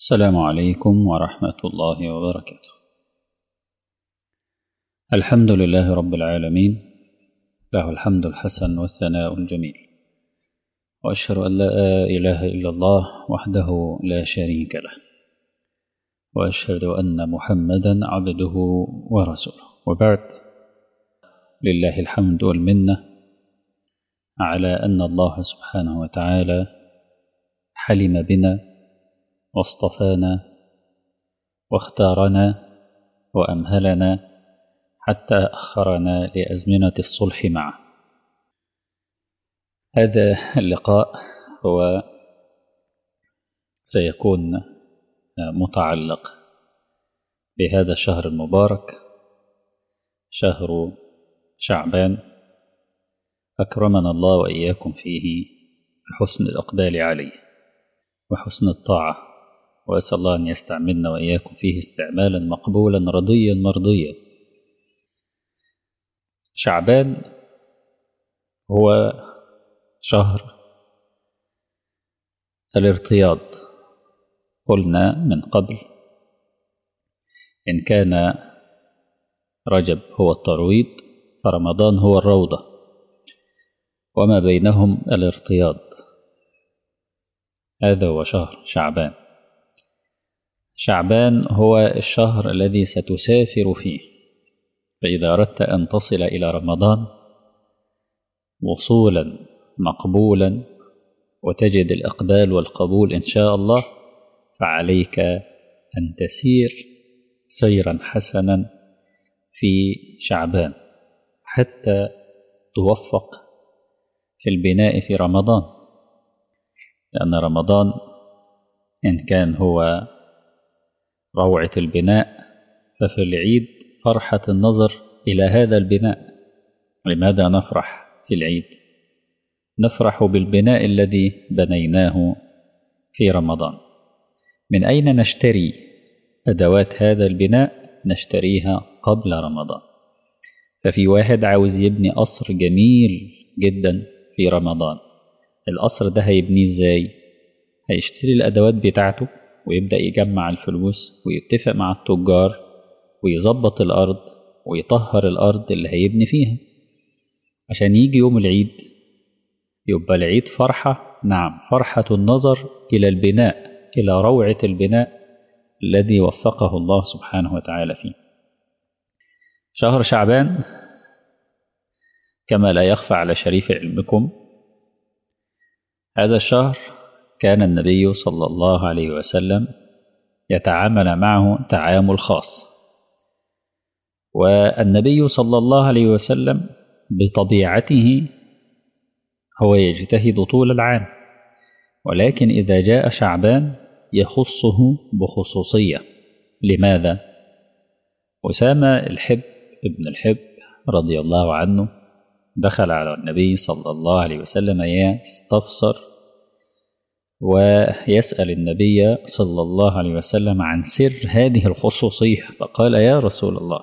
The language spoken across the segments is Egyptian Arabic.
السلام عليكم ورحمة الله وبركاته الحمد لله رب العالمين له الحمد الحسن والثناء الجميل وأشهد أن لا إله إلا الله وحده لا شريك له وأشهد أن محمدا عبده ورسوله وبعد لله الحمد والمنة على أن الله سبحانه وتعالى حلم بنا واصطفانا واختارنا وأمهلنا حتى أخرنا لأزمنة الصلح معه هذا اللقاء هو سيكون متعلق بهذا الشهر المبارك شهر شعبان أكرمنا الله وإياكم فيه بحسن الإقبال عليه وحسن الطاعة وأسأل الله أن يستعملنا وإياكم فيه استعمالا مقبولا رضيا مرضيا شعبان هو شهر الارتياض قلنا من قبل إن كان رجب هو الترويض فرمضان هو الروضة وما بينهم الارتياض هذا هو شهر شعبان شعبان هو الشهر الذي ستسافر فيه فإذا أردت أن تصل إلى رمضان وصولا مقبولا وتجد الإقبال والقبول إن شاء الله فعليك أن تسير سيرا حسنا في شعبان حتى توفق في البناء في رمضان لأن رمضان إن كان هو روعة البناء ففي العيد فرحة النظر إلى هذا البناء لماذا نفرح في العيد نفرح بالبناء الذي بنيناه في رمضان من أين نشتري أدوات هذا البناء نشتريها قبل رمضان ففي واحد عاوز يبني قصر جميل جدا في رمضان القصر ده هيبنيه ازاي هيشتري الأدوات بتاعته ويبدأ يجمع الفلوس ويتفق مع التجار ويظبط الأرض ويطهر الأرض اللي هيبني فيها عشان يجي يوم العيد يبقى العيد فرحة نعم فرحة النظر إلى البناء إلى روعة البناء الذي وفقه الله سبحانه وتعالى فيه شهر شعبان كما لا يخفى على شريف علمكم هذا الشهر كان النبي صلى الله عليه وسلم يتعامل معه تعامل خاص والنبي صلى الله عليه وسلم بطبيعته هو يجتهد طول العام ولكن إذا جاء شعبان يخصه بخصوصية لماذا؟ أسامة الحب ابن الحب رضي الله عنه دخل على النبي صلى الله عليه وسلم يستفسر ويسأل النبي صلى الله عليه وسلم عن سر هذه الخصوصية فقال يا رسول الله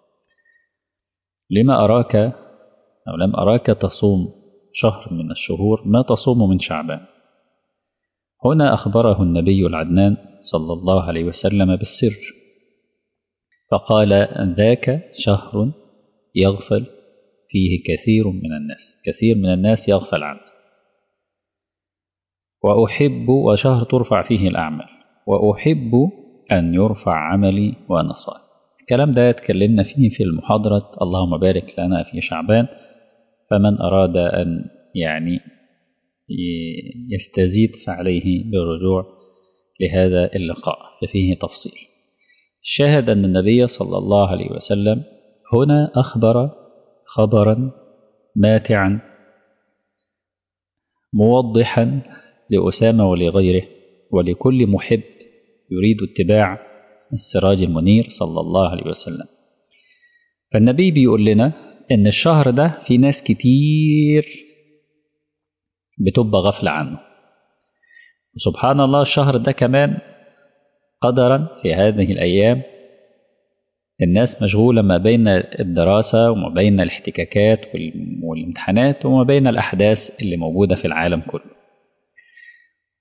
لما أراك أو لم أراك تصوم شهر من الشهور ما تصوم من شعبان هنا أخبره النبي العدنان صلى الله عليه وسلم بالسر فقال ذاك شهر يغفل فيه كثير من الناس كثير من الناس يغفل عنه وأحب وشهر ترفع فيه الأعمال وأحب أن يرفع عملي وأنا صائم الكلام ده اتكلمنا فيه في المحاضرة اللهم بارك لنا في شعبان فمن أراد أن يعني يستزيد فعليه بالرجوع لهذا اللقاء ففيه تفصيل الشاهد أن النبي صلى الله عليه وسلم هنا أخبر خبرا ماتعا موضحا لأسامة ولغيره ولكل محب يريد اتباع السراج المنير صلى الله عليه وسلم فالنبي بيقول لنا إن الشهر ده في ناس كتير بتبقى غفلة عنه وسبحان الله الشهر ده كمان قدرا في هذه الأيام الناس مشغولة ما بين الدراسة وما بين الاحتكاكات والامتحانات وما بين الأحداث اللي موجودة في العالم كله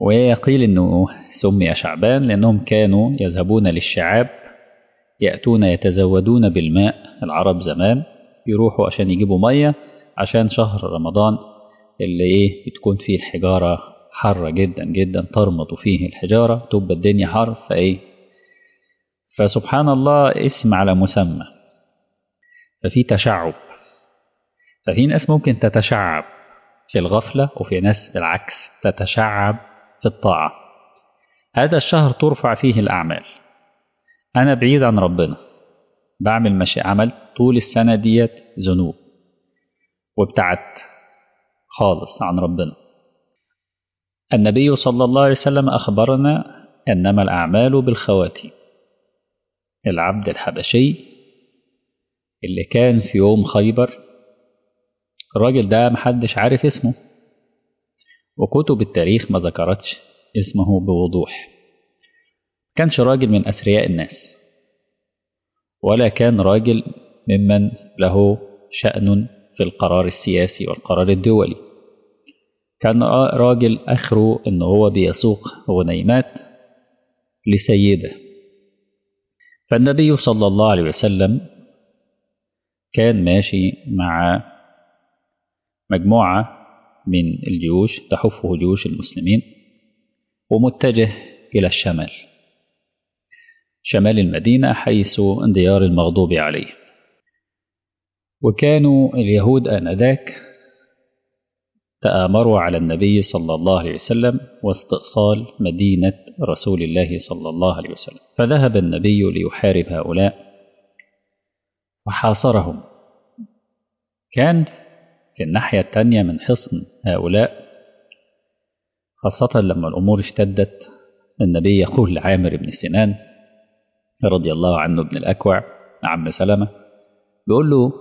ويقيل أنه سمي شعبان لأنهم كانوا يذهبون للشعاب يأتون يتزودون بالماء العرب زمان يروحوا عشان يجيبوا مية عشان شهر رمضان اللي ايه بتكون فيه الحجارة حارة جدا جدا ترمط فيه الحجارة تبقى الدنيا حر فايه فسبحان الله اسم على مسمى ففي تشعب ففي ناس ممكن تتشعب في الغفلة وفي ناس بالعكس تتشعب في الطاعة هذا الشهر ترفع فيه الأعمال أنا بعيد عن ربنا بعمل مشي عملت طول السنة ديت ذنوب وابتعدت خالص عن ربنا النبي صلى الله عليه وسلم أخبرنا أنما الأعمال بالخواتيم العبد الحبشي اللي كان في يوم خيبر الراجل ده محدش عارف اسمه وكتب التاريخ ما ذكرتش اسمه بوضوح كانش راجل من أثرياء الناس ولا كان راجل ممن له شأن في القرار السياسي والقرار الدولي كان راجل آخره إن هو بيسوق غنيمات لسيده فالنبي صلى الله عليه وسلم كان ماشي مع مجموعة من الجيوش تحفه جيوش المسلمين ومتجه إلى الشمال شمال المدينة حيث ديار المغضوب عليه وكانوا اليهود آنذاك تآمروا على النبي صلى الله عليه وسلم واستئصال مدينة رسول الله صلى الله عليه وسلم فذهب النبي ليحارب هؤلاء وحاصرهم كان في الناحية الثانية من حصن هؤلاء خاصة لما الأمور اشتدت النبي يقول لعامر بن سنان رضي الله عنه بن الأكوع عم سلمة بيقول له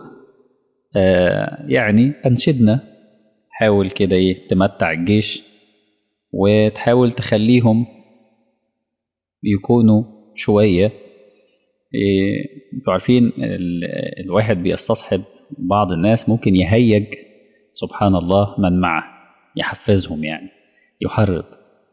آه يعني أنشدنا حاول كده ايه تمتع الجيش وتحاول تخليهم يكونوا شوية إيه انتوا عارفين ال... الواحد بيستصحب بعض الناس ممكن يهيج سبحان الله من معه يحفزهم يعني يحرض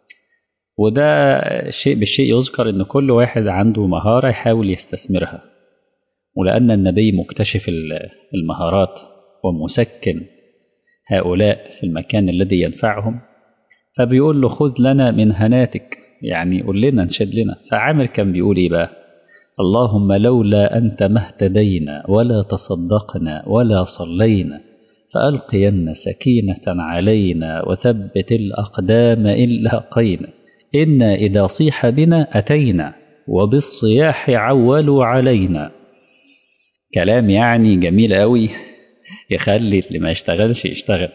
وده شيء بالشيء يذكر ان كل واحد عنده مهارة يحاول يستثمرها ولأن النبي مكتشف المهارات ومسكن هؤلاء في المكان الذي ينفعهم فبيقول له خذ لنا من هناتك يعني قول لنا انشد لنا فعامر كان بيقول ايه بقى اللهم لولا أنت ما اهتدينا ولا تصدقنا ولا صلينا فألقين سكينة علينا وثبت الأقدام إن لاقينا إنا إذا صيح بنا أتينا وبالصياح عولوا علينا كلام يعني جميل قوي يخلي اللي ما يشتغلش يشتغل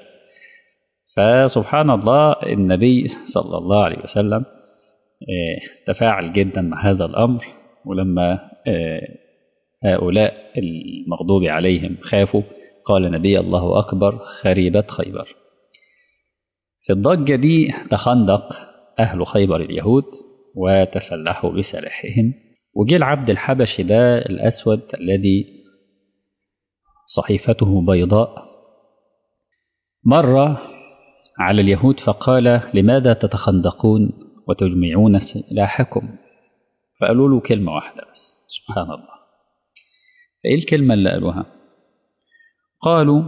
فسبحان الله النبي صلى الله عليه وسلم تفاعل جدا مع هذا الأمر ولما هؤلاء المغضوب عليهم خافوا قال نبي الله أكبر خريبت خيبر في الضجة دي تخندق أهل خيبر اليهود وتسلحوا بسلاحهم وجه العبد الحبشي ده الأسود الذي صحيفته بيضاء مر على اليهود فقال لماذا تتخندقون وتجمعون سلاحكم فقالوا له كلمة واحدة بس سبحان الله فإيه الكلمة اللي قالوها قالوا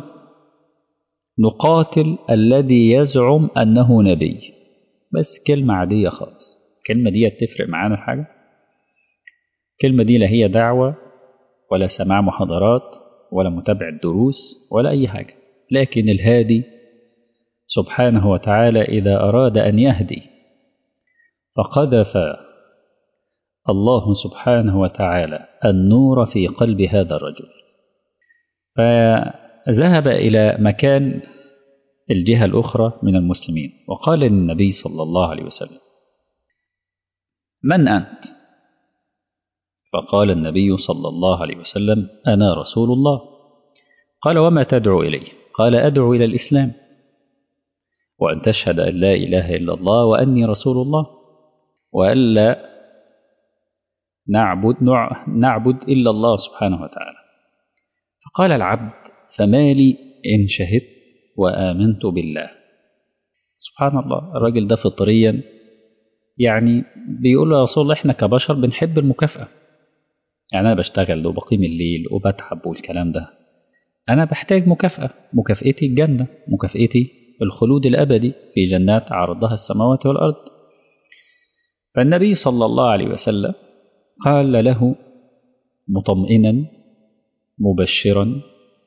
نقاتل الذي يزعم أنه نبي بس كلمة عادية خالص الكلمة دي تفرق معانا حاجة الكلمة دي لا هي دعوة ولا سماع محاضرات ولا متابعة دروس ولا أي حاجة لكن الهادي سبحانه وتعالى إذا أراد أن يهدي فقذف الله سبحانه وتعالى النور في قلب هذا الرجل فذهب إلى مكان الجهة الأخرى من المسلمين وقال للنبي صلى الله عليه وسلم من أنت؟ فقال النبي صلى الله عليه وسلم أنا رسول الله قال وما تدعو إليه؟ قال أدعو إلى الإسلام وأن تشهد أن لا إله إلا الله وأني رسول الله وألا نعبد نعبد إلا الله سبحانه وتعالى فقال العبد فما لي إن شهدت وآمنت بالله سبحان الله الراجل ده فطريا يعني بيقول له يا رسول الله احنا كبشر بنحب المكافأة يعني أنا بشتغل وبقيم الليل وبتعب والكلام ده أنا بحتاج مكافأة مكافأتي الجنة مكافأتي الخلود الأبدي في جنات عرضها السماوات والأرض فالنبي صلى الله عليه وسلم قال له مطمئنا مبشرا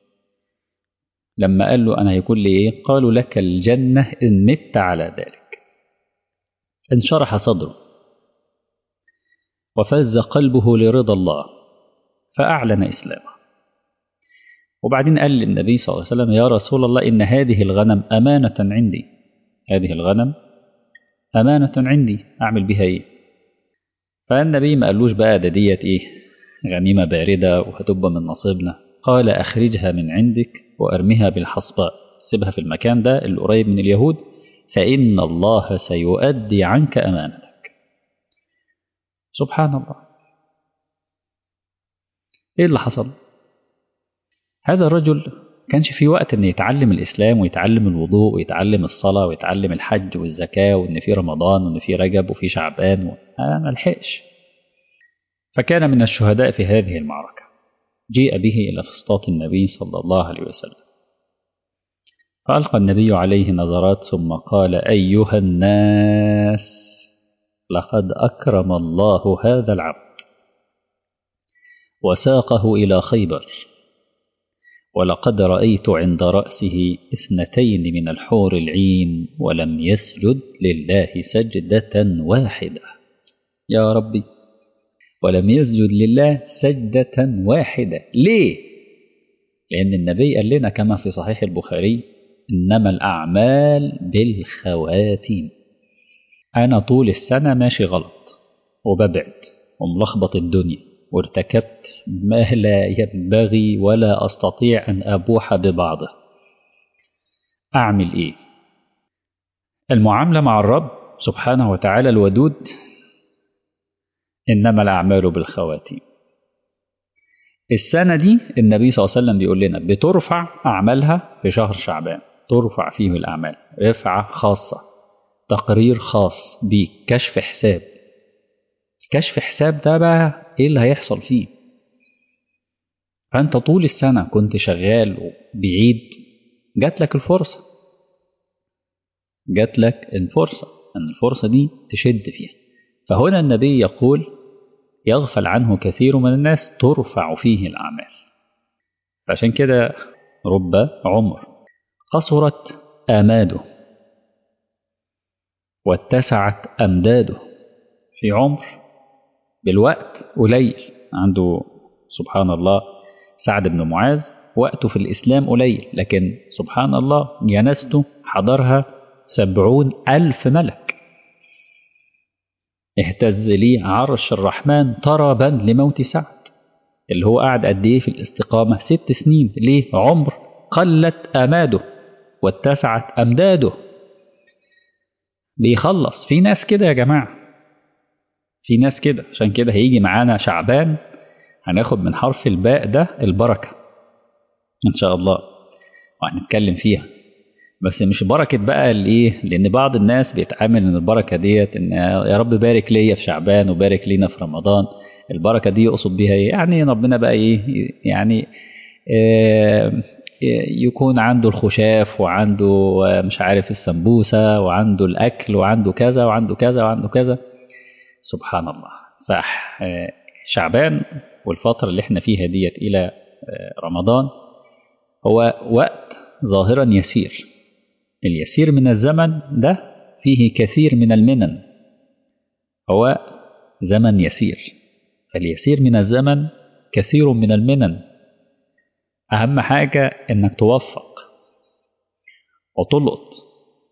لما قال له أنا هيكون لي إيه قالوا لك الجنة إن مت على ذلك انشرح صدره وفز قلبه لرضا الله فأعلن إسلامه وبعدين قال للنبي صلى الله عليه وسلم يا رسول الله إن هذه الغنم أمانة عندي هذه الغنم أمانة عندي أعمل بها إيه فالنبي ما قالوش بقى ده ديت إيه غنيمة باردة وهتبقى من نصيبنا قال أخرجها من عندك وأرمها بالحصباء سيبها في المكان ده اللي قريب من اليهود فإن الله سيؤدي عنك أمانتك سبحان الله إيه اللي حصل هذا الرجل كانش في وقت ان يتعلم الاسلام ويتعلم الوضوء ويتعلم الصلاه ويتعلم الحج والزكاه وان في رمضان وان في رجب وفي شعبان و... آه ما لحقش فكان من الشهداء في هذه المعركه جيء به الى فسطاط النبي صلى الله عليه وسلم فالقى النبي عليه نظرات ثم قال ايها الناس لقد اكرم الله هذا العبد وساقه الى خيبر ولقد رأيت عند رأسه اثنتين من الحور العين ولم يسجد لله سجدة واحدة يا ربي ولم يسجد لله سجدة واحدة ليه؟ لأن النبي قال لنا كما في صحيح البخاري إنما الأعمال بالخواتيم أنا طول السنة ماشي غلط وببعد وملخبط الدنيا وارتكبت ما لا ينبغي ولا أستطيع أن أبوح ببعضه أعمل إيه؟ المعاملة مع الرب سبحانه وتعالى الودود إنما الأعمال بالخواتيم السنة دي النبي صلى الله عليه وسلم بيقول لنا بترفع أعمالها في شهر شعبان ترفع فيه الأعمال رفعة خاصة تقرير خاص بيك كشف حساب كشف حساب ده بقى ايه اللي هيحصل فيه فانت طول السنة كنت شغال بعيد جات لك الفرصة جات لك الفرصة ان الفرصة دي تشد فيها فهنا النبي يقول يغفل عنه كثير من الناس ترفع فيه الأعمال فعشان كده رب عمر قصرت آماده واتسعت أمداده في عمر بالوقت قليل عنده سبحان الله سعد بن معاذ وقته في الإسلام قليل لكن سبحان الله جنازته حضرها سبعون ألف ملك اهتز لي عرش الرحمن طربا لموت سعد اللي هو قعد قد ايه في الاستقامة ست سنين ليه عمر قلت أماده واتسعت أمداده بيخلص في ناس كده يا جماعة في ناس كده عشان كده هيجي معانا شعبان هناخد من حرف الباء ده البركة إن شاء الله وهنتكلم فيها بس مش بركة بقى الايه لأن بعض الناس بيتعامل إن البركة ديت إن يا رب بارك ليا في شعبان وبارك لينا في رمضان البركة دي يقصد بيها إيه؟ يعني ربنا بقى إيه يعني آه يكون عنده الخشاف وعنده مش عارف السمبوسة وعنده الأكل وعنده كذا وعنده كذا وعنده كذا سبحان الله فشعبان والفترة اللي احنا فيها ديت إلى رمضان هو وقت ظاهرا يسير اليسير من الزمن ده فيه كثير من المنن هو زمن يسير فاليسير من الزمن كثير من المنن أهم حاجة إنك توفق وتلقط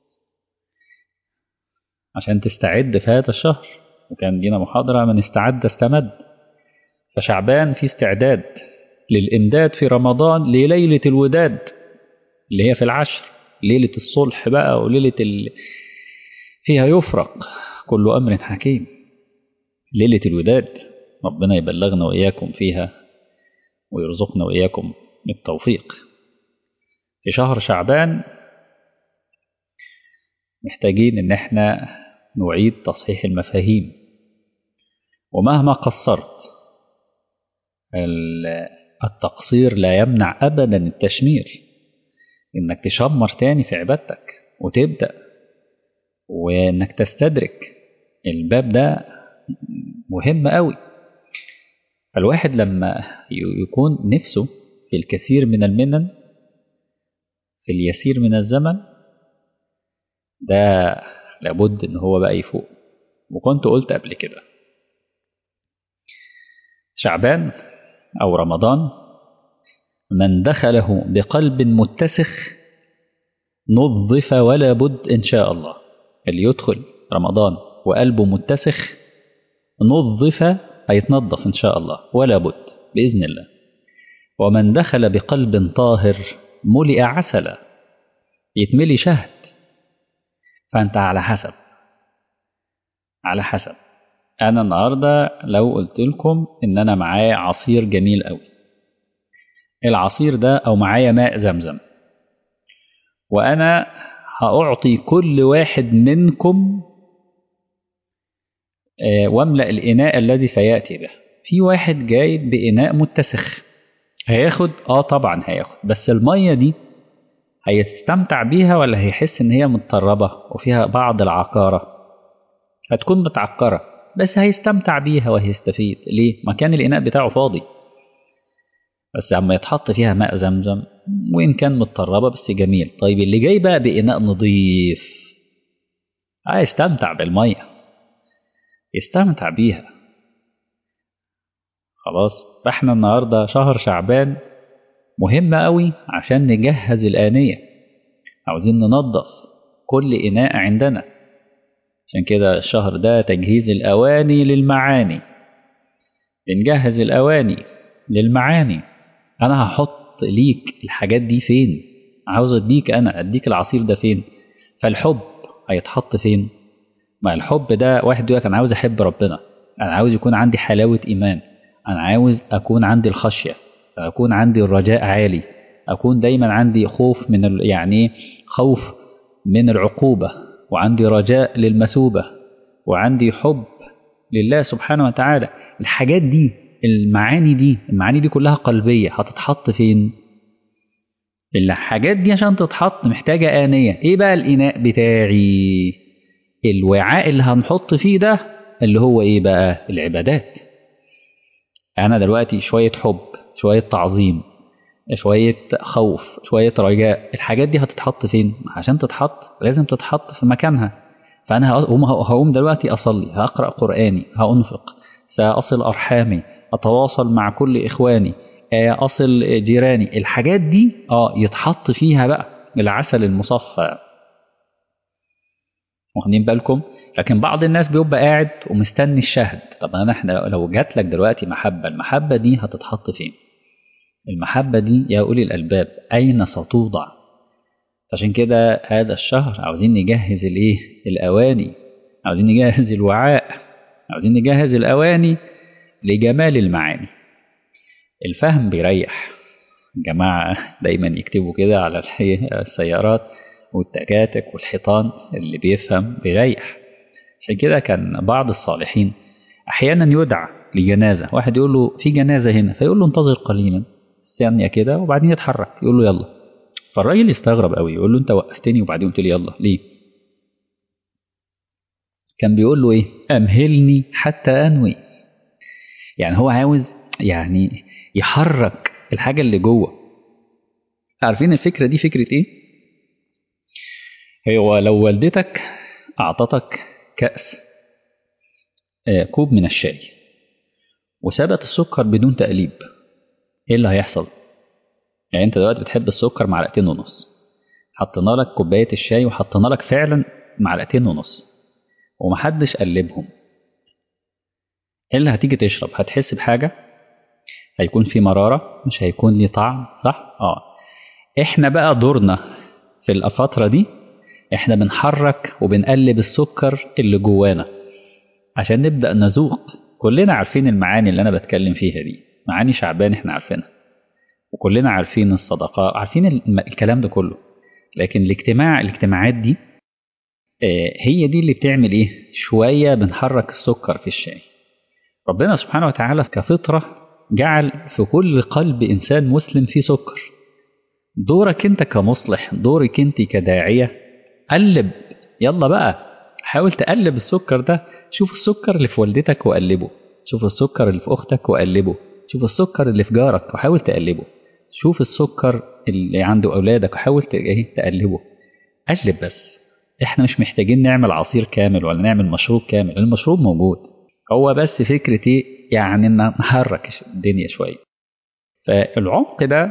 عشان تستعد في هذا الشهر وكان دينا محاضرة من استعد استمد فشعبان في استعداد للإمداد في رمضان لليلة الوداد اللي هي في العشر ليلة الصلح بقى وليلة ال... فيها يفرق كل أمر حكيم ليلة الوداد ربنا يبلغنا وإياكم فيها ويرزقنا وإياكم التوفيق في شهر شعبان محتاجين ان احنا نعيد تصحيح المفاهيم ومهما قصرت التقصير لا يمنع أبدا التشمير إنك تشمر تاني في عبادتك وتبدأ وإنك تستدرك الباب ده مهم قوي فالواحد لما يكون نفسه في الكثير من المنن في اليسير من الزمن ده لابد ان هو بقى يفوق وكنت قلت قبل كده شعبان او رمضان من دخله بقلب متسخ نظف ولا بد ان شاء الله اللي يدخل رمضان وقلبه متسخ نظف هيتنظف ان شاء الله ولا بد باذن الله ومن دخل بقلب طاهر ملئ عسلا يتملي شهد فانت على حسب على حسب انا النهارده لو قلت لكم ان انا معايا عصير جميل قوي العصير ده او معايا ماء زمزم وانا هاعطي كل واحد منكم واملا الاناء الذي سياتي به في واحد جاي باناء متسخ هياخد اه طبعا هياخد بس الميه دي هيستمتع بيها ولا هيحس ان هي متطربه وفيها بعض العقاره هتكون متعكره بس هيستمتع بيها وهيستفيد ليه مكان الاناء بتاعه فاضي بس اما يتحط فيها ماء زمزم وان كان متطربه بس جميل طيب اللي جاي بقى باناء نظيف هيستمتع بالميه يستمتع بيها خلاص فاحنا النهارده شهر شعبان مهم قوي عشان نجهز الآنية عاوزين ننظف كل إناء عندنا عشان كده الشهر ده تجهيز الأواني للمعاني بنجهز الأواني للمعاني أنا هحط ليك الحاجات دي فين عاوز أديك أنا أديك العصير ده فين فالحب هيتحط فين ما الحب ده واحد يقول أنا عاوز أحب ربنا أنا عاوز يكون عندي حلاوة إيمان أنا عاوز أكون عندي الخشية أكون عندي الرجاء عالي أكون دايما عندي خوف من ال... يعني خوف من العقوبة وعندي رجاء للمثوبة وعندي حب لله سبحانه وتعالى الحاجات دي المعاني دي المعاني دي كلها قلبية هتتحط فين الحاجات دي عشان تتحط محتاجة آنية ايه بقى الإناء بتاعي الوعاء اللي هنحط فيه ده اللي هو ايه بقى العبادات انا دلوقتي شوية حب شوية تعظيم شوية خوف شوية رجاء الحاجات دي هتتحط فين عشان تتحط لازم تتحط في مكانها فأنا هقوم, هقوم دلوقتي أصلي هقرأ قرآني هأنفق سأصل أرحامي أتواصل مع كل إخواني أصل جيراني الحاجات دي آه يتحط فيها بقى العسل المصفى واخدين بالكم لكن بعض الناس بيبقى قاعد ومستني الشهد طب انا احنا لو جات لك دلوقتي محبه المحبه دي هتتحط فين المحبه دي يا اولي الالباب اين ستوضع عشان كده هذا الشهر عاوزين نجهز الايه الاواني عاوزين نجهز الوعاء عاوزين نجهز الاواني لجمال المعاني الفهم بيريح جماعة دايما يكتبوا كده على السيارات والتكاتك والحيطان اللي بيفهم بيريح عشان كده كان بعض الصالحين احيانا يدعى لجنازه واحد يقول له في جنازه هنا فيقول له انتظر قليلا ثانيه كده وبعدين يتحرك يقول له يلا فالراجل يستغرب قوي يقول له انت وقفتني وبعدين قلت لي يلا ليه كان بيقول له ايه امهلني حتى انوي يعني هو عاوز يعني يحرك الحاجه اللي جوه عارفين الفكره دي فكره ايه هو لو والدتك اعطتك كأس كوب من الشاي وسابت السكر بدون تقليب ايه اللي هيحصل يعني انت دلوقتي بتحب السكر معلقتين ونص حطينا لك كوبايه الشاي وحطينا لك فعلا معلقتين ونص ومحدش قلبهم ايه اللي هتيجي تشرب هتحس بحاجه هيكون في مراره مش هيكون ليه طعم صح اه احنا بقى دورنا في الفتره دي احنا بنحرك وبنقلب السكر اللي جوانا عشان نبدأ نذوق كلنا عارفين المعاني اللي أنا بتكلم فيها دي معاني شعبان احنا عارفينها وكلنا عارفين الصدقاء عارفين الكلام ده كله لكن الاجتماع الاجتماعات دي هي دي اللي بتعمل ايه شوية بنحرك السكر في الشاي ربنا سبحانه وتعالى كفطرة جعل في كل قلب إنسان مسلم فيه سكر دورك انت كمصلح دورك انت كداعية قلب يلا بقى حاول تقلب السكر ده شوف السكر اللي في والدتك وقلبه شوف السكر اللي في أختك وقلبه شوف السكر اللي في جارك وحاول تقلبه شوف السكر اللي عند أولادك وحاول تقلبه قلب بس احنا مش محتاجين نعمل عصير كامل ولا نعمل مشروب كامل المشروب موجود هو بس فكرة ايه يعني ان نحرك الدنيا شوية فالعمق ده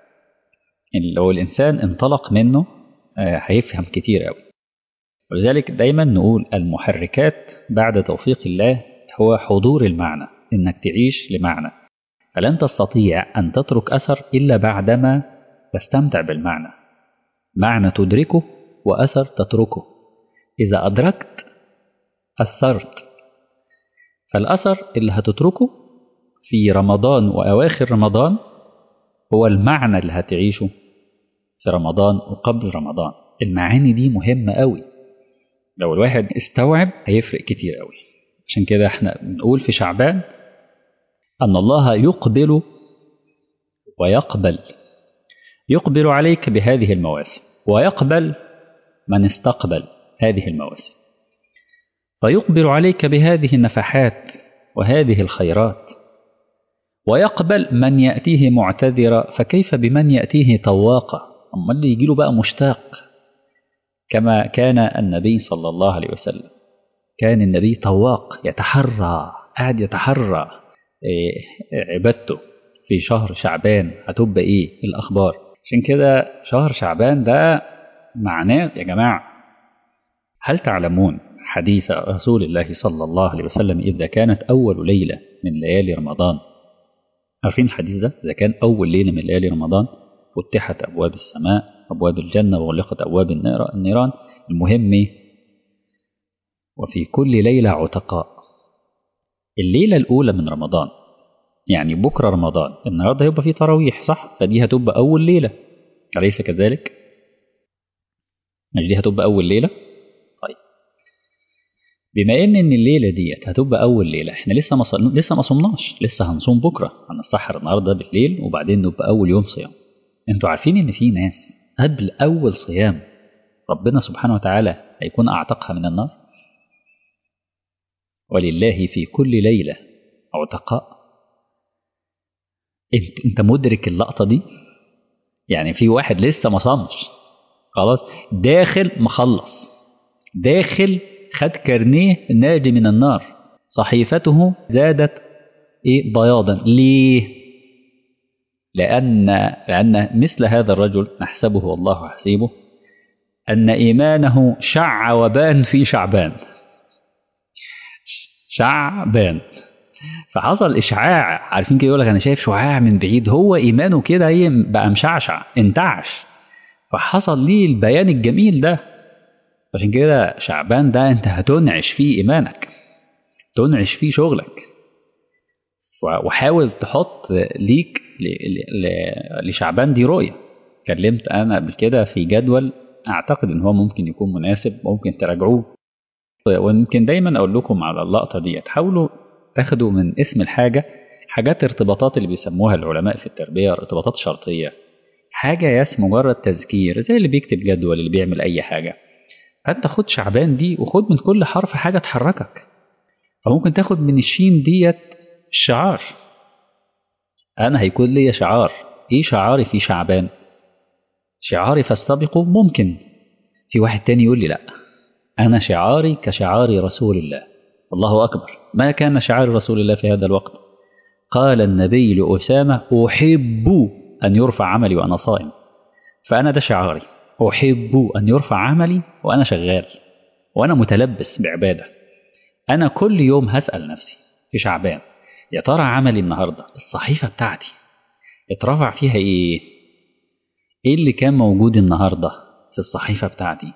لو الإنسان انطلق منه هيفهم كتير قوي ولذلك دايما نقول المحركات بعد توفيق الله هو حضور المعنى انك تعيش لمعنى فلن تستطيع أن تترك أثر إلا بعدما تستمتع بالمعنى معنى تدركه وأثر تتركه إذا أدركت أثرت فالأثر اللي هتتركه في رمضان وأواخر رمضان هو المعنى اللي هتعيشه في رمضان وقبل رمضان المعاني دي مهمة قوي لو الواحد استوعب هيفرق كتير قوي عشان كده احنا بنقول في شعبان أن الله يقبل ويقبل يقبل عليك بهذه المواسم ويقبل من استقبل هذه المواسم فيقبل عليك بهذه النفحات وهذه الخيرات ويقبل من يأتيه معتذرا فكيف بمن يأتيه طواقا أما اللي يجيله بقى مشتاق كما كان النبي صلى الله عليه وسلم كان النبي طواق يتحرى قاعد يتحرى عبادته في شهر شعبان هتبقى ايه الاخبار عشان كده شهر شعبان ده معناه يا جماعه هل تعلمون حديث رسول الله صلى الله عليه وسلم اذا كانت اول ليله من ليالي رمضان عارفين الحديث ده اذا كان اول ليله من ليالي رمضان فتحت ابواب السماء ابواب الجنه وغلقت ابواب النيران المهم وفي كل ليله عتقاء الليلة الأولى من رمضان يعني بكرة رمضان النهاردة هيبقى فيه تراويح صح فدي هتبقى أول ليلة أليس كذلك مش دي هتبقى أول ليلة طيب بما إن إن الليلة ديت هتبقى أول ليلة إحنا لسه ما صل... لسه ما صمناش لسه هنصوم بكرة هنسحر النهاردة بالليل وبعدين نبقى أول يوم صيام أنتوا عارفين إن في ناس قبل أول صيام ربنا سبحانه وتعالى هيكون أعتقها من النار ولله في كل ليلة عتقاء انت, انت مدرك اللقطة دي يعني في واحد لسه ما صامش خلاص داخل مخلص داخل خد كارنيه ناجي من النار صحيفته زادت ايه بياضا ليه لأن لأن مثل هذا الرجل نحسبه والله حسيبه أن إيمانه شع وبان في شعبان شعبان فحصل اشعاع عارفين كده يقول لك انا شايف شعاع من بعيد هو ايمانه كده ايه بقى مشعشع انتعش فحصل ليه البيان الجميل ده عشان كده شعبان ده انت هتنعش فيه ايمانك تنعش فيه شغلك وحاول تحط ليك لشعبان دي رؤيه كلمت انا قبل كده في جدول اعتقد ان هو ممكن يكون مناسب ممكن تراجعوه ويمكن دايما اقول لكم على اللقطه دي حاولوا تاخدوا من اسم الحاجه حاجات ارتباطات اللي بيسموها العلماء في التربيه ارتباطات شرطيه حاجه يس مجرد تذكير زي اللي بيكتب جدول اللي بيعمل اي حاجه فانت خد شعبان دي وخد من كل حرف حاجه تحركك فممكن تاخد من الشين ديت الشعار انا هيكون ليا شعار ايه شعاري في شعبان شعاري فاستبقوا ممكن في واحد تاني يقول لي لا أنا شعاري كشعار رسول الله الله أكبر ما كان شعار رسول الله في هذا الوقت قال النبي لأسامة أحب أن يرفع عملي وأنا صائم فأنا ده شعاري أحب أن يرفع عملي وأنا شغال وأنا متلبس بعبادة أنا كل يوم هسأل نفسي في شعبان يا ترى عملي النهاردة الصحيفة بتاعتي اترفع فيها إيه إيه اللي كان موجود النهاردة في الصحيفة بتاعتي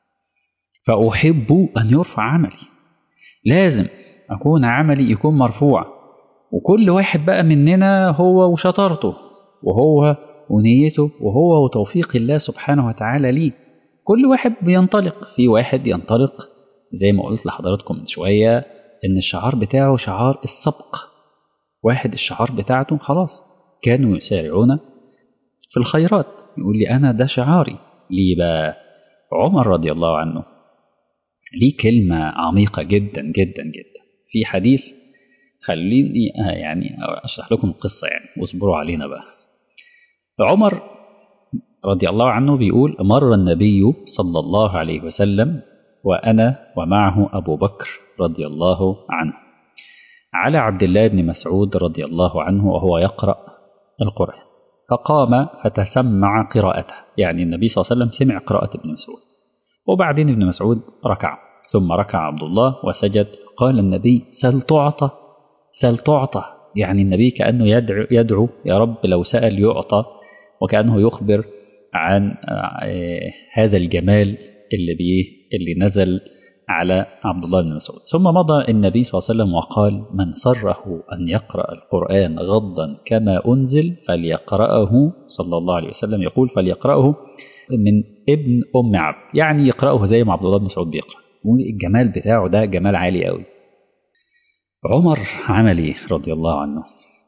فأحب أن يرفع عملي لازم أكون عملي يكون مرفوع وكل واحد بقى مننا هو وشطارته وهو ونيته وهو وتوفيق الله سبحانه وتعالى ليه كل واحد بينطلق في واحد ينطلق زي ما قلت لحضراتكم من شوية إن الشعار بتاعه شعار السبق واحد الشعار بتاعته خلاص كانوا يسارعون في الخيرات يقول لي أنا ده شعاري ليه بقى عمر رضي الله عنه ليه كلمة عميقة جدا جدا جدا في حديث خليني آه يعني أشرح لكم القصة يعني واصبروا علينا بقى عمر رضي الله عنه بيقول مر النبي صلى الله عليه وسلم وأنا ومعه أبو بكر رضي الله عنه على عبد الله بن مسعود رضي الله عنه وهو يقرأ القرآن فقام فتسمع قراءته يعني النبي صلى الله عليه وسلم سمع قراءة ابن مسعود وبعدين ابن مسعود ركع ثم ركع عبد الله وسجد قال النبي سل تعطى سل تعطى يعني النبي كأنه يدعو, يدعو يا رب لو سأل يعطى وكأنه يخبر عن هذا الجمال اللي بيه اللي نزل على عبد الله بن مسعود ثم مضى النبي صلى الله عليه وسلم وقال من سره أن يقرأ القرآن غضا كما أنزل فليقرأه صلى الله عليه وسلم يقول فليقرأه من ابن أم عبد يعني يقرأه زي ما عبد الله بن مسعود بيقرأ الجمال بتاعه ده جمال عالي قوي عمر عمل ايه رضي الله عنه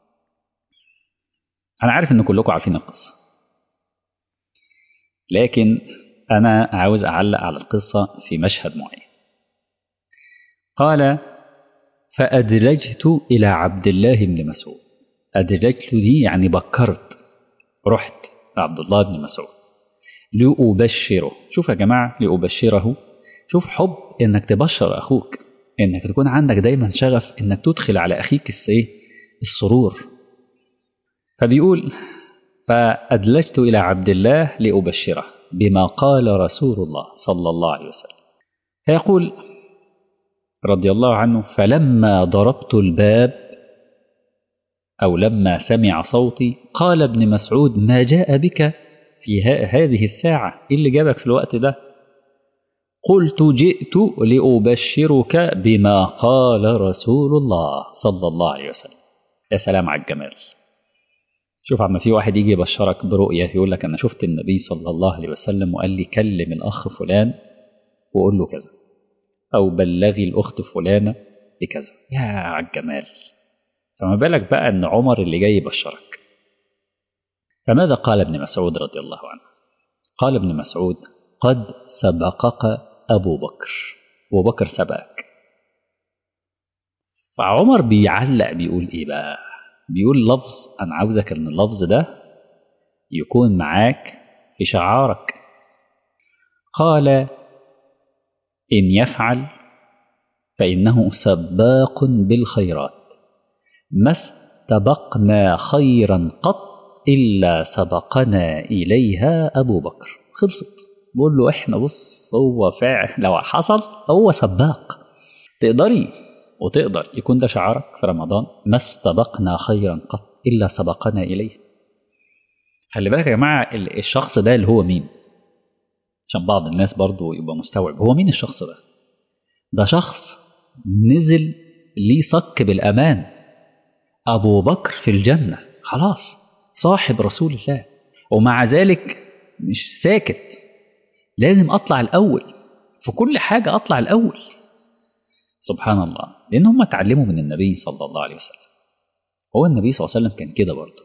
أنا عارف إن كلكم عارفين القصة لكن أنا عاوز أعلق على القصة في مشهد معين قال فأدرجت إلى عبد الله بن مسعود أدرجت دي يعني بكرت رحت لعبد الله بن مسعود لأبشره شوف يا جماعة لأبشره شوف حب إنك تبشر أخوك إنك تكون عندك دايما شغف إنك تدخل على أخيك السرور فبيقول فأدلجت إلى عبد الله لأبشره بما قال رسول الله صلى الله عليه وسلم فيقول رضي الله عنه فلما ضربت الباب أو لما سمع صوتي قال ابن مسعود ما جاء بك في هذه الساعة إيه اللي جابك في الوقت ده قلت جئت لأبشرك بما قال رسول الله صلى الله عليه وسلم يا سلام على الجمال شوف عما في واحد يجي يبشرك برؤية يقول لك أنا شفت النبي صلى الله عليه وسلم وقال لي كلم الأخ فلان وقول له كذا أو بلغي الأخت فلانة بكذا يا على الجمال فما بالك بقى أن عمر اللي جاي يبشرك فماذا قال ابن مسعود رضي الله عنه قال ابن مسعود قد سبقك أبو بكر أبو بكر سبقك فعمر بيعلق بيقول إيه بقى بيقول لفظ أنا عاوزك أن اللفظ ده يكون معاك في شعارك قال إن يفعل فإنه سباق بالخيرات ما استبقنا خيرا قط إلا سبقنا إليها أبو بكر خلصت بقول له إحنا بص هو فاعل لو حصل هو سباق تقدري وتقدر يكون ده شعارك في رمضان ما استبقنا خيرا قط إلا سبقنا إليه خلي بالك يا جماعة الشخص ده اللي هو مين عشان بعض الناس برضو يبقى مستوعب هو مين الشخص ده ده شخص نزل ليه صك بالأمان أبو بكر في الجنة خلاص صاحب رسول الله ومع ذلك مش ساكت لازم أطلع الأول في كل حاجة أطلع الأول سبحان الله لأن هم اتعلموا من النبي صلى الله عليه وسلم هو النبي صلى الله عليه وسلم كان كده برضه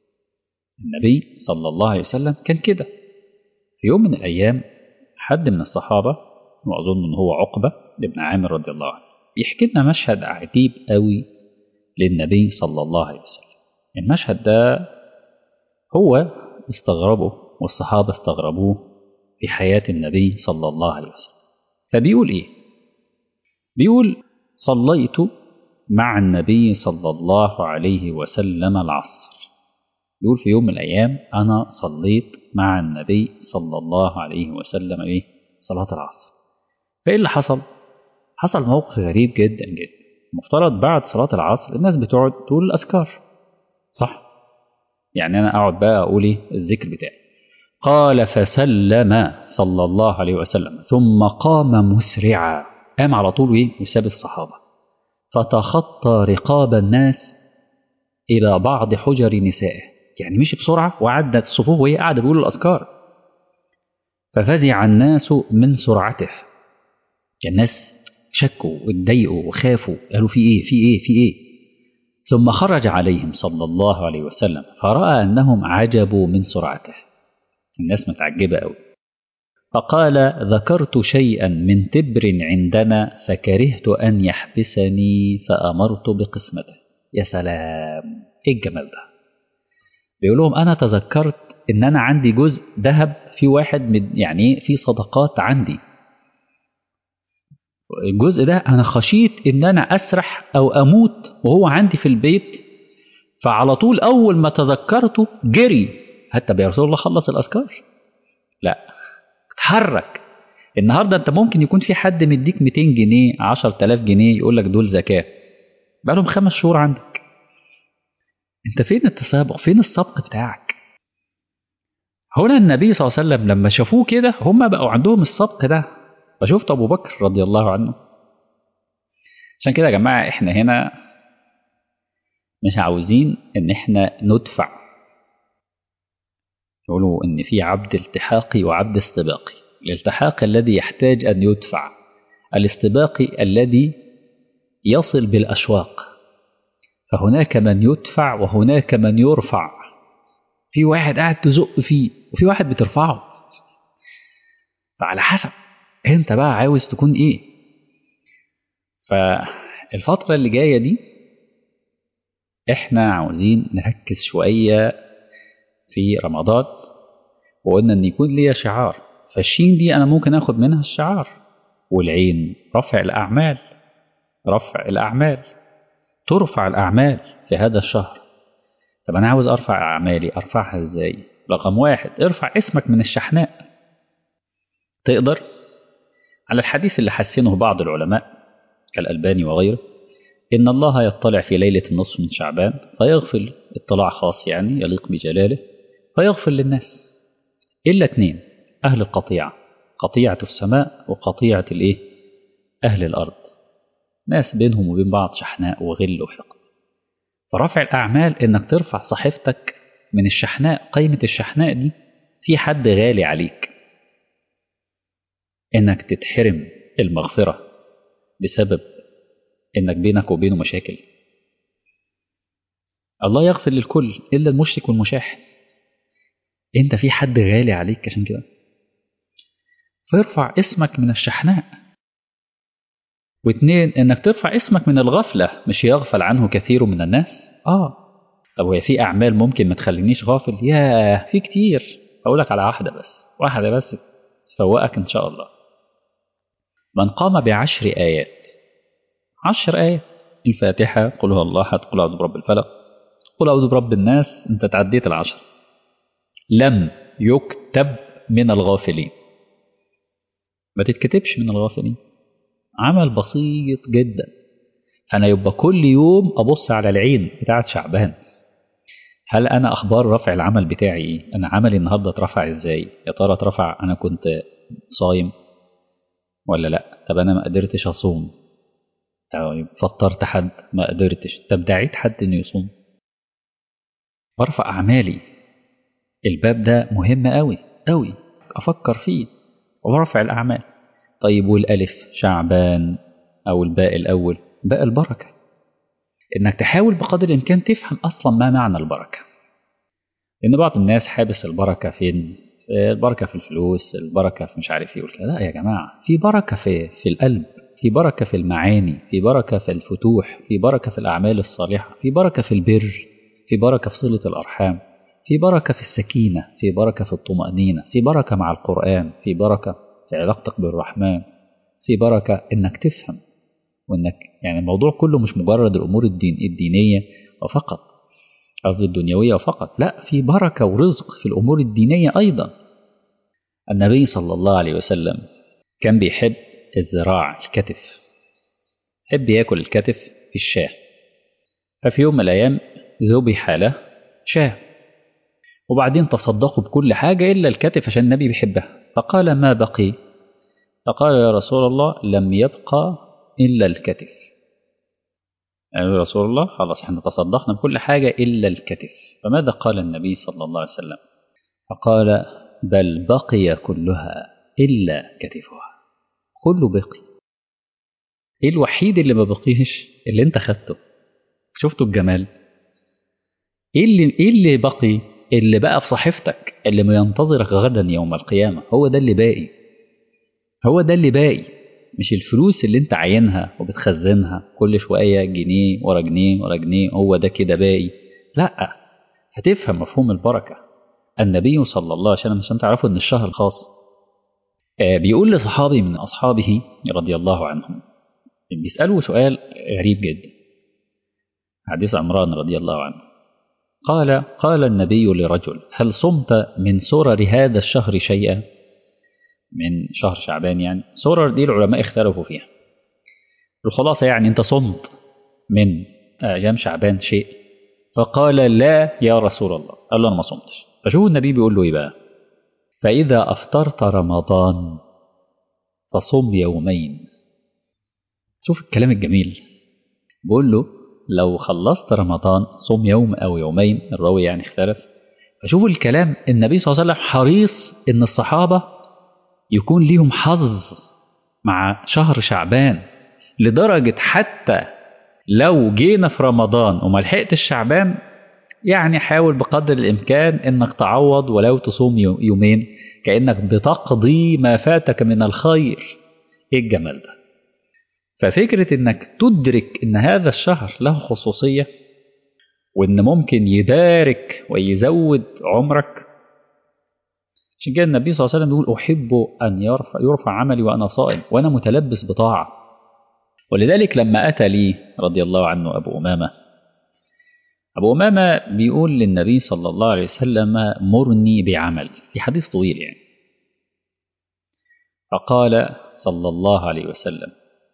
النبي صلى الله عليه وسلم كان كده في يوم من الأيام حد من الصحابة وأظن أنه هو عقبة ابن عامر رضي الله عنه بيحكي لنا مشهد عجيب قوي للنبي صلى الله عليه وسلم المشهد ده هو استغربه والصحابة استغربوه في حياة النبي صلى الله عليه وسلم فبيقول إيه بيقول صليت مع النبي صلى الله عليه وسلم العصر يقول في يوم من الأيام أنا صليت مع النبي صلى الله عليه وسلم إيه صلاة العصر فإيه اللي حصل حصل موقف غريب جدا جدا مفترض بعد صلاة العصر الناس بتقعد تقول الأذكار صح يعني أنا أقعد بقى أقول إيه الذكر بتاعي قال فسلم صلى الله عليه وسلم ثم قام مسرعا قام على طول إيه وساب الصحابة فتخطى رقاب الناس إلى بعض حجر نسائه يعني مشي بسرعة وعدت الصفوف وهي قاعدة بيقول الأذكار ففزع الناس من سرعته الناس شكوا واتضايقوا وخافوا قالوا في ايه في ايه في ايه ثم خرج عليهم صلى الله عليه وسلم فرأى أنهم عجبوا من سرعته الناس متعجبة أوي فقال ذكرت شيئا من تبر عندنا فكرهت أن يحبسني فأمرت بقسمته يا سلام إيه الجمال ده بيقول لهم أنا تذكرت إن أنا عندي جزء ذهب في واحد من يعني في صدقات عندي الجزء ده أنا خشيت إن أنا أسرح أو أموت وهو عندي في البيت فعلى طول أول ما تذكرته جري حتى يا رسول الله خلص الأذكار لا اتحرك النهارده انت ممكن يكون في حد مديك 200 جنيه 10000 جنيه يقول لك دول زكاه بقالهم خمس شهور عندك انت فين التسابق فين السبق بتاعك هنا النبي صلى الله عليه وسلم لما شافوه كده هم بقوا عندهم السبق ده فشفت ابو بكر رضي الله عنه عشان كده يا جماعه احنا هنا مش عاوزين ان احنا ندفع يقولوا ان في عبد التحاقي وعبد استباقي الالتحاق الذي يحتاج ان يدفع الاستباقي الذي يصل بالاشواق فهناك من يدفع وهناك من يرفع في واحد قاعد تزق فيه وفي واحد بترفعه فعلى حسب انت بقى عاوز تكون ايه فالفترة اللي جاية دي احنا عاوزين نركز شوية في رمضان وقلنا ان يكون ليا شعار فالشين دي انا ممكن اخد منها الشعار والعين رفع الاعمال رفع الاعمال ترفع الاعمال في هذا الشهر طب انا عاوز ارفع اعمالي ارفعها ازاي رقم واحد ارفع اسمك من الشحناء تقدر على الحديث اللي حسنه بعض العلماء كالألباني وغيره إن الله يطلع في ليلة النصف من شعبان فيغفر اطلاع خاص يعني يليق بجلاله فيغفر للناس إلا اثنين أهل القطيعة قطيعة السماء وقطيعة الإيه؟ أهل الأرض ناس بينهم وبين بعض شحناء وغل وحقد فرفع الأعمال إنك ترفع صحيفتك من الشحناء قيمة الشحناء دي في حد غالي عليك إنك تتحرم المغفرة بسبب إنك بينك وبينه مشاكل الله يغفر للكل إلا المشرك والمشاحن أنت في حد غالي عليك عشان كده فارفع اسمك من الشحناء واثنين انك ترفع اسمك من الغفله مش يغفل عنه كثير من الناس اه طب وهي في اعمال ممكن ما تخلينيش غافل ياه في كتير اقول لك على واحده بس واحده بس تفوقك ان شاء الله من قام بعشر ايات عشر ايات الفاتحه قل هو الله احد قل اعوذ برب الفلق قل اعوذ برب الناس انت تعديت العشر لم يكتب من الغافلين ما تتكتبش من الغافلين عمل بسيط جدا فانا يبقى كل يوم ابص على العين بتاعت شعبان هل انا اخبار رفع العمل بتاعي ايه انا عملي النهارده اترفع ازاي يا ترى اترفع انا كنت صايم ولا لا طب انا ما قدرتش اصوم طيب فطرت حد ما قدرتش طب دعيت حد انه يصوم برفع اعمالي الباب ده مهم قوي قوي افكر فيه ورفع الاعمال طيب والالف شعبان او الباء الاول باء البركه انك تحاول بقدر الامكان تفهم اصلا ما معنى البركه لان بعض الناس حابس البركه فين البركه في الفلوس البركه في مش عارف ايه والكلام لا يا جماعه في بركه في في القلب في بركه في المعاني في بركه في الفتوح في بركه في الاعمال الصالحه في بركه في البر في بركه في صله الارحام في بركه في السكينه في بركه في الطمانينه في بركه مع القران في بركه في علاقتك بالرحمن في بركه انك تفهم وانك يعني الموضوع كله مش مجرد الامور الدين الدينيه وفقط قصدي الدنيويه فقط لا في بركه ورزق في الامور الدينيه ايضا النبي صلى الله عليه وسلم كان بيحب الذراع الكتف يحب ياكل الكتف في الشاه ففي يوم من الايام ذبح له شاه وبعدين تصدقوا بكل حاجه الا الكتف عشان النبي بيحبها فقال ما بقي فقال يا رسول الله لم يبقى إلا الكتف قالوا يا رسول الله خلاص احنا تصدقنا بكل حاجة إلا الكتف فماذا قال النبي صلى الله عليه وسلم فقال بل بقي كلها إلا كتفها كله بقي ايه الوحيد اللي ما بقيش اللي انت خدته شفتوا الجمال ايه اللي ايه اللي بقي اللي بقى في صحيفتك اللي ينتظرك غدا يوم القيامة هو ده اللي باقي هو ده اللي باقي مش الفلوس اللي انت عاينها وبتخزنها كل شوية جنيه ورا جنيه ورا جنيه هو ده كده باقي لا هتفهم مفهوم البركة النبي صلى الله عليه وسلم عشان تعرفوا ان الشهر خاص آه بيقول لصحابي من أصحابه رضي الله عنهم بيسألوا سؤال غريب جدا حديث عمران رضي الله عنه قال قال النبي لرجل هل صمت من سرر هذا الشهر شيئا من شهر شعبان يعني سرر دي العلماء اختلفوا فيها الخلاصة يعني انت صمت من أيام شعبان شيء فقال لا يا رسول الله قال له أنا ما صمتش فشوف النبي بيقول له إيه بقى فإذا أفطرت رمضان فصم يومين شوف الكلام الجميل بقول له لو خلصت رمضان صوم يوم أو يومين الراوي يعني اختلف فشوفوا الكلام النبي صلى الله عليه وسلم حريص إن الصحابة يكون ليهم حظ مع شهر شعبان لدرجة حتى لو جينا في رمضان وما لحقتش شعبان يعني حاول بقدر الإمكان إنك تعوض ولو تصوم يومين كأنك بتقضي ما فاتك من الخير إيه الجمال ده ففكرة إنك تدرك إن هذا الشهر له خصوصية وإن ممكن يبارك ويزود عمرك عشان كده النبي صلى الله عليه وسلم بيقول أحب أن يرفع, يرفع عملي وأنا صائم وأنا متلبس بطاعة ولذلك لما أتى لي رضي الله عنه أبو أمامة أبو أمامة بيقول للنبي صلى الله عليه وسلم مرني بعمل في حديث طويل يعني فقال صلى الله عليه وسلم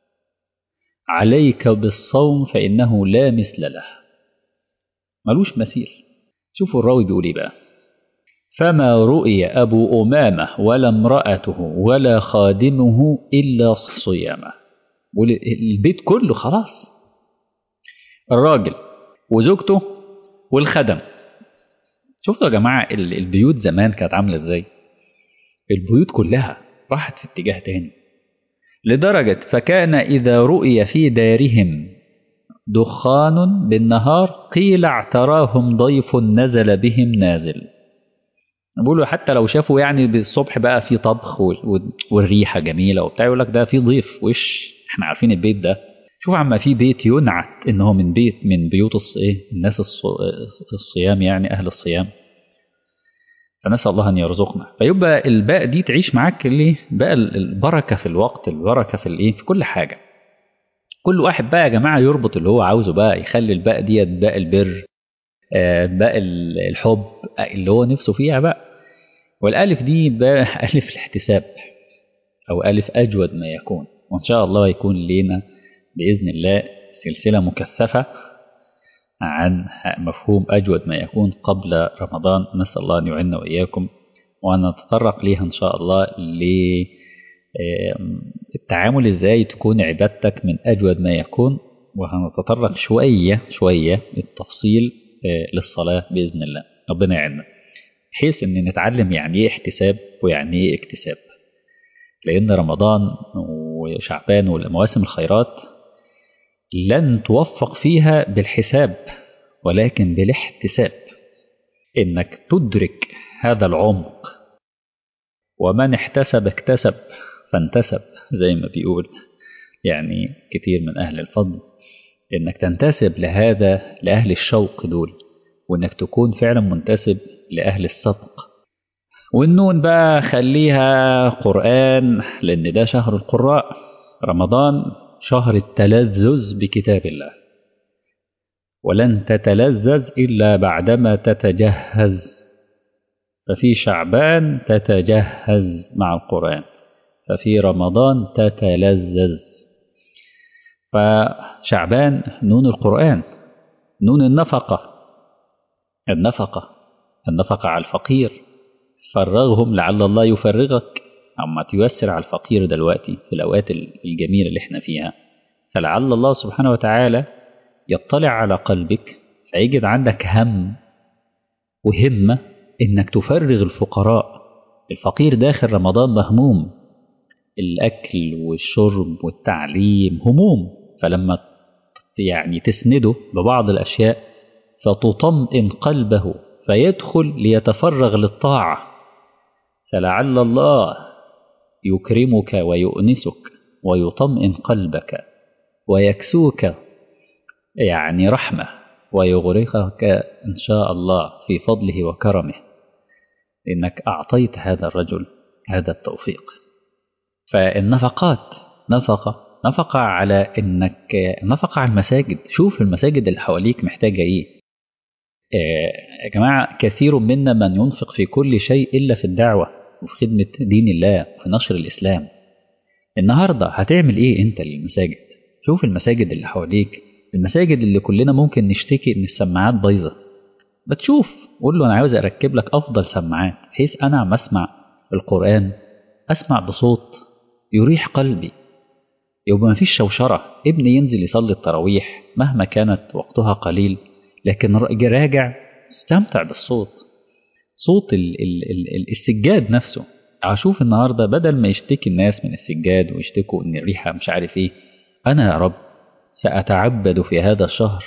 عليك بالصوم فإنه لا مثل له ملوش مثيل شوفوا الراوي بيقول ايه بقى فما رؤي أبو أمامة ولا امرأته ولا خادمه إلا صيامه البيت كله خلاص الراجل وزوجته والخدم شفتوا يا جماعة البيوت زمان كانت عاملة ازاي البيوت كلها راحت في اتجاه تاني لدرجة فكان إذا رؤي في دارهم دخان بالنهار قيل اعتراهم ضيف نزل بهم نازل بيقولوا حتى لو شافوا يعني بالصبح بقى في طبخ والريحة جميلة وبتاع يقول لك ده في ضيف وش احنا عارفين البيت ده شوف عما في بيت ينعت ان هو من بيت من بيوت الص... ايه الناس الص... الصيام يعني اهل الصيام فنسال الله ان يرزقنا فيبقى الباء دي تعيش معاك ليه بقى البركه في الوقت البركه في الايه في كل حاجه كل واحد بقى يا جماعه يربط اللي هو عاوزه بقى يخلي الباء ديت باء البر آه باء الحب اللي هو نفسه فيها بقى والالف دي باء الف الاحتساب او الف اجود ما يكون وان شاء الله يكون لينا باذن الله سلسله مكثفه عن مفهوم أجود ما يكون قبل رمضان نسأل الله أن يعيننا وإياكم وأن نتطرق ليها إن شاء الله للتعامل إزاي تكون عبادتك من أجود ما يكون وهنتطرق شوية شوية للتفصيل للصلاة بإذن الله ربنا يعيننا بحيث أن نتعلم يعني إيه احتساب ويعني إيه اكتساب لأن رمضان وشعبان والمواسم الخيرات لن توفق فيها بالحساب ولكن بالاحتساب انك تدرك هذا العمق ومن احتسب اكتسب فانتسب زي ما بيقول يعني كتير من اهل الفضل انك تنتسب لهذا لاهل الشوق دول وانك تكون فعلا منتسب لاهل السبق والنون بقى خليها قرآن لأن ده شهر القراء رمضان شهر التلذذ بكتاب الله ولن تتلذذ إلا بعدما تتجهز ففي شعبان تتجهز مع القرآن ففي رمضان تتلذذ فشعبان نون القرآن نون النفقة النفقة النفقة على الفقير فرغهم لعل الله يفرغك أما تيسر على الفقير دلوقتي في الأوقات الجميلة اللي احنا فيها فلعل الله سبحانه وتعالى يطلع على قلبك فيجد عندك هم وهمة إنك تفرغ الفقراء الفقير داخل رمضان مهموم الأكل والشرب والتعليم هموم فلما يعني تسنده ببعض الأشياء فتطمئن قلبه فيدخل ليتفرغ للطاعة فلعل الله يكرمك ويؤنسك ويطمئن قلبك ويكسوك يعني رحمة ويغرقك إن شاء الله في فضله وكرمه إنك أعطيت هذا الرجل هذا التوفيق فالنفقات نفقة نفقة على إنك نفقة على المساجد شوف المساجد اللي حواليك محتاجة إيه يا جماعة كثير منا من ينفق في كل شيء إلا في الدعوة وفي خدمة دين الله وفي نشر الإسلام النهاردة هتعمل إيه أنت للمساجد شوف المساجد اللي حواليك المساجد اللي كلنا ممكن نشتكي إن السماعات بايظة بتشوف قول له أنا عاوز أركب لك أفضل سماعات بحيث أنا عم أسمع القرآن أسمع بصوت يريح قلبي يبقى مفيش شوشرة ابني ينزل يصلي التراويح مهما كانت وقتها قليل لكن راجع استمتع بالصوت صوت ال ال ال السجاد نفسه اشوف النهارده بدل ما يشتكي الناس من السجاد ويشتكوا ان الريحه مش عارف ايه انا يا رب ساتعبد في هذا الشهر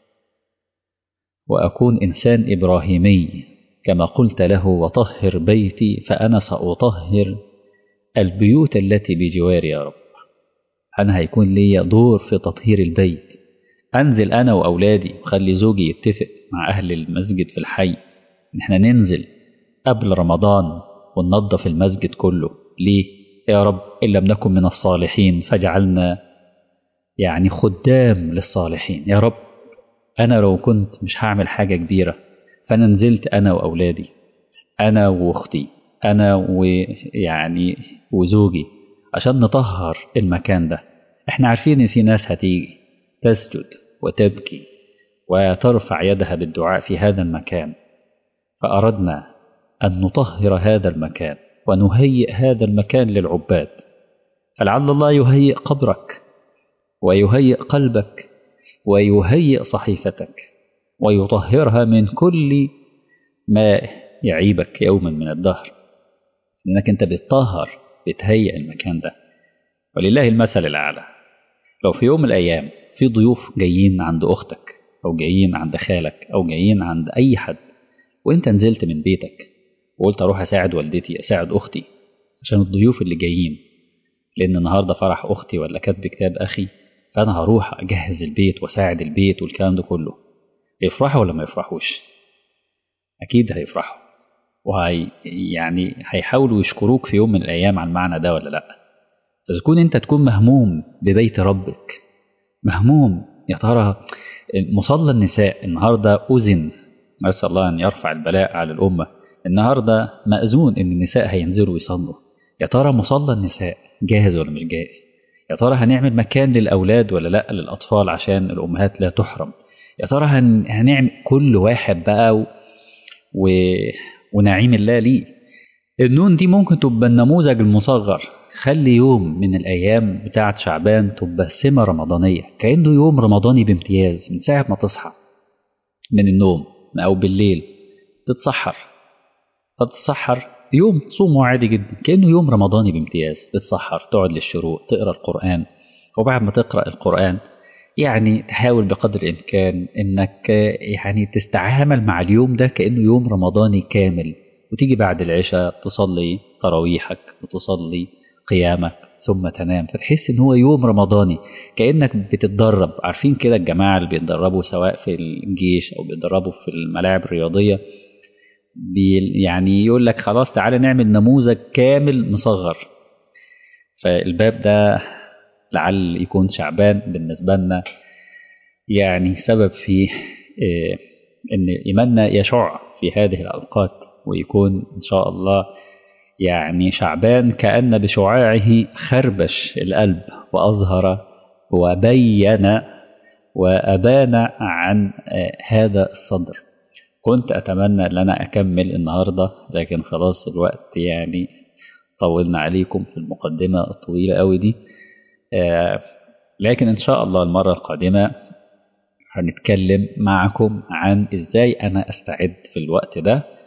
واكون انسان ابراهيمي كما قلت له وطهر بيتي فانا ساطهر البيوت التي بجواري يا رب انا هيكون لي دور في تطهير البيت انزل انا واولادي وخلي زوجي يتفق مع اهل المسجد في الحي ان احنا ننزل قبل رمضان وننظف المسجد كله ليه يا رب ان لم نكن من الصالحين فاجعلنا يعني خدام للصالحين يا رب انا لو كنت مش هعمل حاجه كبيره فانا نزلت انا واولادي انا واختي انا ويعني وزوجي عشان نطهر المكان ده احنا عارفين ان في ناس هتيجي تسجد وتبكي وترفع يدها بالدعاء في هذا المكان فأردنا أن نطهر هذا المكان ونهيئ هذا المكان للعباد فلعل الله يهيئ قبرك ويهيئ قلبك ويهيئ صحيفتك ويطهرها من كل ما يعيبك يوما من الدهر لأنك أنت بتطهر بتهيئ المكان ده ولله المثل الأعلى لو في يوم من الأيام في ضيوف جايين عند أختك أو جايين عند خالك أو جايين عند أي حد وأنت نزلت من بيتك وقلت أروح أساعد والدتي أساعد أختي عشان الضيوف اللي جايين لأن النهاردة فرح أختي ولا كتب كتاب أخي فأنا هروح أجهز البيت وأساعد البيت والكلام ده كله يفرحوا ولا ما يفرحوش أكيد هيفرحوا وهي يعني هيحاولوا يشكروك في يوم من الأيام على المعنى ده ولا لأ فتكون أنت تكون مهموم ببيت ربك مهموم يا ترى مصلى النساء النهارده أذن نسأل الله أن يرفع البلاء على الأمة النهارده مأذون إن النساء هينزلوا يصلوا يا ترى مصلى النساء جاهز ولا مش جاهز يا ترى هنعمل مكان للأولاد ولا لأ للأطفال عشان الأمهات لا تحرم يا ترى هن... هنعمل كل واحد بقى و... و... ونعيم الله ليه النون دي ممكن تبقى النموذج المصغر خلي يوم من الأيام بتاعة شعبان تبقى سمة رمضانية كأنه يوم رمضاني بامتياز من ساعة ما تصحى من النوم أو بالليل تتسحر فتتسحر يوم تصومه عادي جدا كأنه يوم رمضاني بامتياز تتسحر تقعد للشروق تقرأ القرآن وبعد ما تقرأ القرآن يعني تحاول بقدر الإمكان إنك يعني تستعامل مع اليوم ده كأنه يوم رمضاني كامل وتيجي بعد العشاء تصلي تراويحك وتصلي قيامك ثم تنام فتحس ان هو يوم رمضاني كانك بتتدرب عارفين كده الجماعه اللي بيتدربوا سواء في الجيش او بيتدربوا في الملاعب الرياضيه بي يعني يقول لك خلاص تعالى نعمل نموذج كامل مصغر فالباب ده لعل يكون شعبان بالنسبه لنا يعني سبب في إيه ان ايماننا يشع في هذه الاوقات ويكون ان شاء الله يعني شعبان كأن بشعاعه خربش القلب وأظهر وبين وأبان عن هذا الصدر كنت أتمنى أن أنا أكمل النهاردة لكن خلاص الوقت يعني طولنا عليكم في المقدمة الطويلة أوي دي لكن إن شاء الله المرة القادمة هنتكلم معكم عن إزاي أنا أستعد في الوقت ده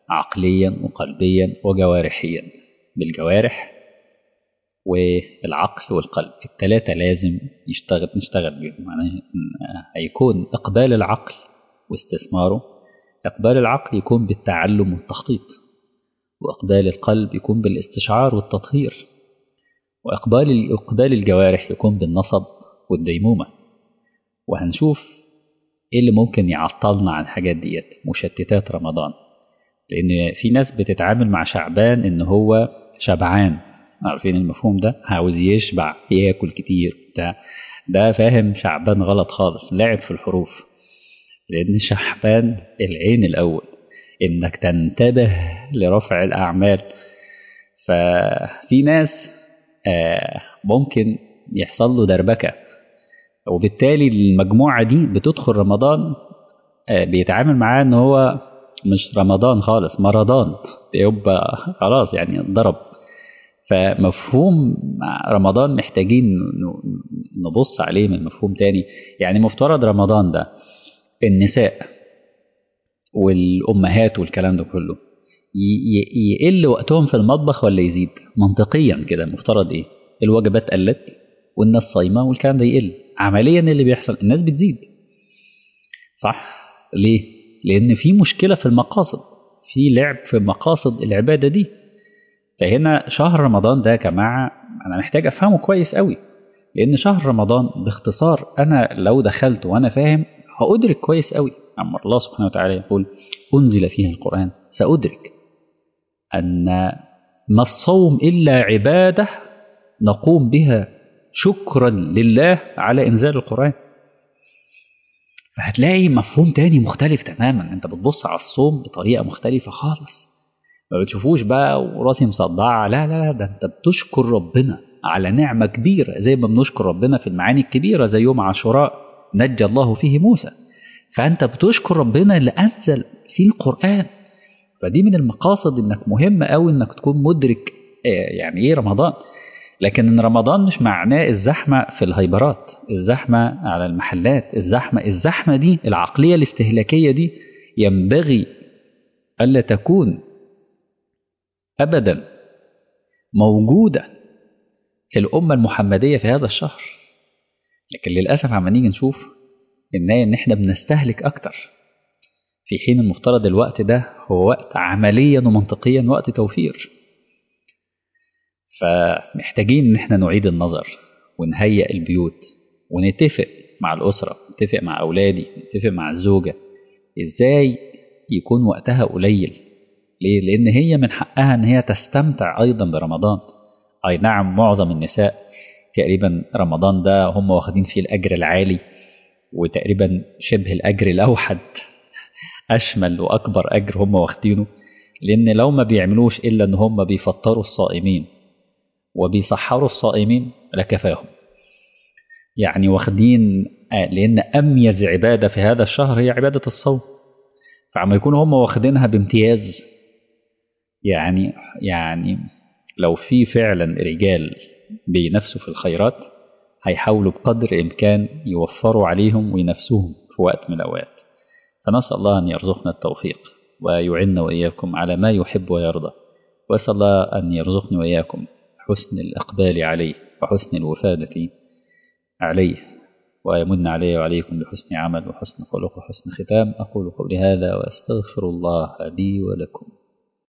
عقليا وقلبيا وجوارحيا بالجوارح والعقل والقلب الثلاثة لازم يشتغل نشتغل بيهم يعني هيكون إقبال العقل واستثماره إقبال العقل يكون بالتعلم والتخطيط وإقبال القلب يكون بالاستشعار والتطهير وإقبال إقبال الجوارح يكون بالنصب والديمومة وهنشوف إيه اللي ممكن يعطلنا عن الحاجات ديت مشتتات رمضان لأن في ناس بتتعامل مع شعبان إن هو شبعان عارفين المفهوم ده عاوز يشبع ياكل كتير بتاع ده فاهم شعبان غلط خالص لعب في الحروف لأن شعبان العين الأول إنك تنتبه لرفع الأعمال ففي ناس ممكن يحصل له دربكة وبالتالي المجموعة دي بتدخل رمضان بيتعامل معاه إن هو مش رمضان خالص مرضان يبقى خلاص يعني ضرب فمفهوم رمضان محتاجين نبص عليه من مفهوم تاني يعني مفترض رمضان ده النساء والأمهات والكلام ده كله يقل وقتهم في المطبخ ولا يزيد منطقيا كده مفترض ايه الوجبات قلت والناس صايمة والكلام ده يقل عمليا اللي بيحصل الناس بتزيد صح ليه لأن في مشكلة في المقاصد في لعب في مقاصد العبادة دي فهنا شهر رمضان ده يا جماعة أنا محتاج أفهمه كويس قوي لأن شهر رمضان باختصار أنا لو دخلت وأنا فاهم هأدرك كويس قوي أما الله سبحانه وتعالى يقول أنزل فيها القرآن سأدرك أن ما الصوم إلا عبادة نقوم بها شكرا لله على إنزال القرآن فهتلاقي مفهوم تاني مختلف تماما انت بتبص على الصوم بطريقة مختلفة خالص ما بتشوفوش بقى وراسي مصدعة لا لا لا ده انت بتشكر ربنا على نعمة كبيرة زي ما بنشكر ربنا في المعاني الكبيرة زي يوم عاشوراء نجى الله فيه موسى فأنت بتشكر ربنا اللي أنزل فيه القرآن فدي من المقاصد انك مهم قوي انك تكون مدرك يعني ايه رمضان لكن ان رمضان مش معناه الزحمه في الهايبرات الزحمه على المحلات الزحمه الزحمه دي العقليه الاستهلاكيه دي ينبغي الا تكون ابدا موجوده في الامه المحمديه في هذا الشهر لكن للاسف عم نيجي نشوف ان ان احنا بنستهلك اكتر في حين المفترض الوقت ده هو وقت عمليا ومنطقيا وقت توفير فمحتاجين ان احنا نعيد النظر ونهيئ البيوت ونتفق مع الأسرة نتفق مع أولادي نتفق مع الزوجة إزاي يكون وقتها قليل ليه؟ لأن هي من حقها إن هي تستمتع أيضا برمضان أي نعم معظم النساء تقريبا رمضان ده هم واخدين فيه الأجر العالي وتقريبا شبه الأجر الأوحد أشمل وأكبر أجر هم واخدينه لأن لو ما بيعملوش إلا إن هم بيفطروا الصائمين وبيسحروا الصائمين لكفاهم يعني واخدين لأن أميز عبادة في هذا الشهر هي عبادة الصوم فعما يكونوا هم واخدينها بامتياز يعني يعني لو في فعلا رجال بينافسوا في الخيرات هيحاولوا بقدر الإمكان يوفروا عليهم وينافسوهم في وقت من الأوقات فنسأل الله أن يرزقنا التوفيق ويعنا وإياكم على ما يحب ويرضى وأسأل الله أن يرزقني وإياكم حسن الإقبال عليه وحسن الوفادة عليه ويمن علي وعليكم بحسن عمل وحسن خلق وحسن ختام أقول قولي هذا وأستغفر الله لي ولكم